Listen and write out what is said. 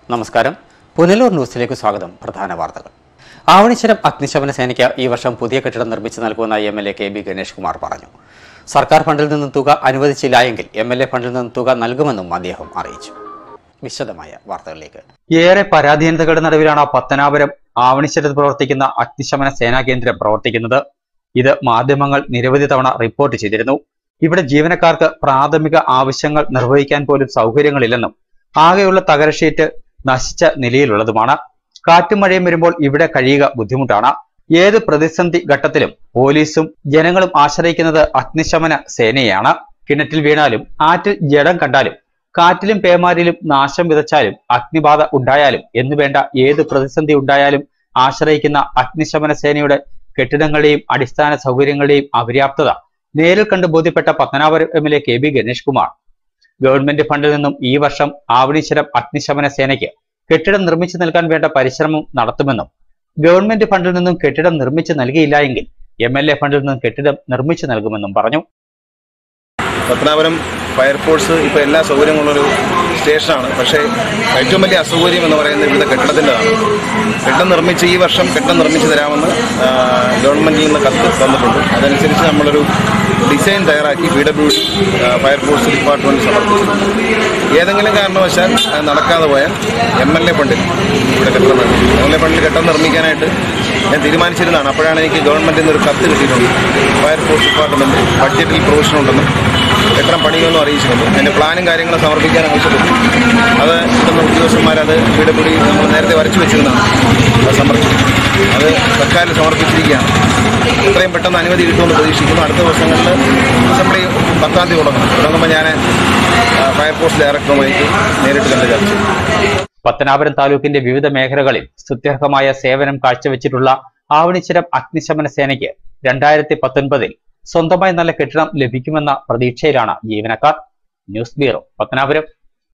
നമസ്കാരം പുനലൂർ ന്യൂസിലേക്ക് സ്വാഗതം പ്രധാന വാർത്തകൾ ആവണിശ്വരം അഗ്നിശമന സേനയ്ക്ക് ഈ വർഷം പുതിയ കെട്ടിടം നിർമ്മിച്ചു നൽകുമെന്ന് M L A K B Ganesh Kumar പറഞ്ഞു സർക്കാർ ഫണ്ടിൽ നിന്നും തുക അനുവദിച്ചില്ല എങ്കിൽ എം എൽ എ ഫണ്ടിൽ നിന്നും തുക നൽകുമെന്നും അദ്ദേഹം അറിയിച്ചു വിശദമായ വാർത്തകളിലേക്ക് ഏറെ പരാധീനതകളുടെ നടുവിലാണ് പത്തനാപുരം ആവണിശ്വരത്ത് പ്രവർത്തിക്കുന്ന അഗ്നിശമന സേനാ കേന്ദ്രം പ്രവർത്തിക്കുന്നത് ഇത് മാധ്യമങ്ങൾ നിരവധി തവണ റിപ്പോർട്ട് ചെയ്തിരുന്നു ഇവിടെ ജീവനക്കാർക്ക് പ്രാഥമിക ആവശ്യങ്ങൾ നിർവഹിക്കാൻ പോലും സൗകര്യങ്ങളില്ലെന്നും ആകെയുള്ള തകരഷീറ്റ് നശിച്ച നിലയിലുള്ളതുമാണ് കാറ്റും മഴയും വരുമ്പോൾ ഇവിടെ കഴിയുക ബുദ്ധിമുട്ടാണ് ഏത് പ്രതിസന്ധി ഘട്ടത്തിലും പോലീസും ജനങ്ങളും ആശ്രയിക്കുന്നത് അഗ്നിശമന സേനയാണ് കിണറ്റിൽ വീണാലും ആറ്റിൽ ജഡം കണ്ടാലും കാറ്റിലും പേമാരിലും നാശം വിതച്ചാലും അഗ്നിബാധ ഉണ്ടായാലും എന്നുവേണ്ട ഏത് പ്രതിസന്ധി ഉണ്ടായാലും ആശ്രയിക്കുന്ന അഗ്നിശമന സേനയുടെ കെട്ടിടങ്ങളുടെയും അടിസ്ഥാന സൗകര്യങ്ങളുടെയും അപര്യാപ്തത നേരിൽ കണ്ട് ബോധ്യപ്പെട്ട Pathanapuram M L A K B Ganesh Kumar government ഫണ്ടിൽ നിന്നും ഈ വർഷം ആവണീശ്വരം അഗ്നിശമന സേനയ്ക്ക് കെട്ടിടം നിർമ്മിച്ചു നൽകാൻ വേണ്ട പരിശ്രമം നടത്തുമെന്നും ഗവൺമെന്റ് ഫണ്ടിൽ നിന്നും കെട്ടിടം നിർമ്മിച്ചു നൽകിയില്ല എങ്കിൽ എം എൽ എ ഫണ്ടിൽ നിന്നും കെട്ടിടം നിർമ്മിച്ചു നൽകുമെന്നും പറഞ്ഞു പത്തനാപുരം ഫയർഫോഴ്സ് ഇപ്പോൾ എല്ലാ സൗകര്യങ്ങളുള്ളൊരു സ്റ്റേഷനാണ് പക്ഷേ ഏറ്റവും വലിയ അസൗകര്യം എന്ന് പറയുന്നത് ഇവിടുത്തെ കെട്ടിടത്തിൻ്റെതാണ് കെട്ടിടം നിർമ്മിച്ച് ഈ വർഷം കെട്ടിടം നിർമ്മിച്ച് തരാമെന്ന് ആ, ഗവൺമെന്റിൽ നിന്ന് കത്ത് തന്നിട്ടുണ്ട് അതനുസരിച്ച് നമ്മളൊരു ഡിസൈൻ തയ്യാറാക്കി P W D fire force department സമർപ്പിച്ചിട്ടുണ്ട് ഏതെങ്കിലും കാരണവശാൽ അത് നടക്കാതെ പോയാൽ എം എൽ എ ഫണ്ടിൽ ഇവിടെ കെട്ടിടം വേണം എം എൽ എ ഫണ്ടിൽ കെട്ടിടം നിർമ്മിക്കാനായിട്ട് ഞാൻ തീരുമാനിച്ചിരുന്നതാണ് അപ്പോഴാണ് എനിക്ക് ഗവൺമെന്റിൽ നിന്ന് ഒരു കത്ത് കിട്ടിയിട്ടുണ്ട് ഫയർഫോഴ്സ് ഡിപ്പാർട്ട്മെന്റ് ബഡ്ജറ്റിൽ പ്രൊവിഷൻ ഉണ്ടെന്നും കെട്ടിടം പണിയുമെന്നും അറിയിച്ചിട്ടുണ്ട് അതിന്റെ പ്ലാനും കാര്യങ്ങളും സമർപ്പിക്കാൻ ആവശ്യപ്പെട്ടു അത് ഇവിടുന്ന് ഉദ്യോഗസ്ഥന്മാർ അത് പി ഡബ്ല്യു നമ്മൾ നേരത്തെ വരച്ചു വെച്ചിരുന്നതാണ് അത് സമർപ്പിച്ചു അത് സർക്കാരിൽ സമർപ്പിച്ചിരിക്കുകയാണ് എത്രയും പെട്ടെന്ന് അനുമതി കിട്ടുമെന്ന് പ്രതീക്ഷിക്കുന്നു അടുത്ത ദിവസങ്ങളിൽ അസംബ്ലി പത്താം തീയതി തുടങ്ങും തുടങ്ങുമ്പോൾ ഞാൻ ആ, ഫയർഫോഴ്സ് ഡയറക്ടറുമായിട്ട് നേരിട്ട് കണ്ട് ചർച്ച ചെയ്യും പത്തനാപുരം താലൂക്കിന്റെ വിവിധ മേഖലകളിൽ സ്തുത്യർഹമായ സേവനം കാഴ്ചവെച്ചിട്ടുള്ള ആവണിച്ചുരം അഗ്നിശമന സേനയ്ക്ക് രണ്ടായിരത്തി പത്തൊൻപതിൽ സ്വന്തമായി നല്ല കെട്ടിടം ലഭിക്കുമെന്ന പ്രതീക്ഷയിലാണ് ജീവനക്കാർ ന്യൂസ് ബ്യൂറോ പത്തനാപുരം